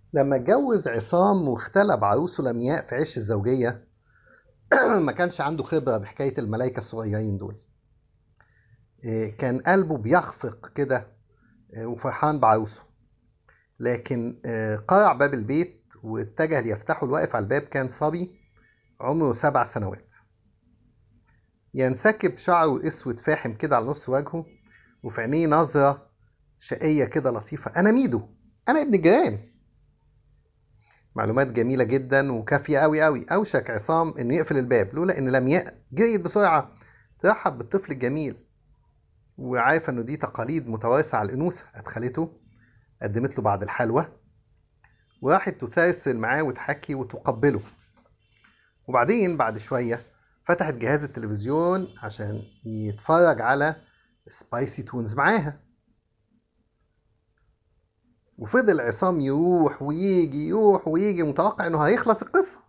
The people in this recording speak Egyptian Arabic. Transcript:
لما اتجوز عصام واختلى بعروسه لمياء في عش الزوجية ما كانش عنده خبرة بحكاية الملايكة الصغيرين دول إيه، كان قلبه بيخفق كده إيه، وفرحان بعروسه لكن إيه، قرع باب البيت واتجه ليفتحه الواقف على الباب كان صبي عمره سبع سنوات ينسكب شعره اسود فاحم كده على نص وجهه وفي عينيه نظرة شقية كده لطيفة أنا ميدو أنا ابن الجيران معلومات جميلة جدا وكافية أوي أوي أوشك عصام إنه يقفل الباب لولا إن لمياء جريت بسرعة ترحب بالطفل الجميل وعارفة إنه دي تقاليد متوارثة على الأنوثة أدخلته قدمت له بعض الحلوى وراحت تسرسل معاه وتحكي وتقبله وبعدين بعد شوية فتحت جهاز التلفزيون عشان يتفرج على سبايسي تونز معاها وفضل عصام يروح ويجي يروح ويجي متوقع انه هيخلص القصة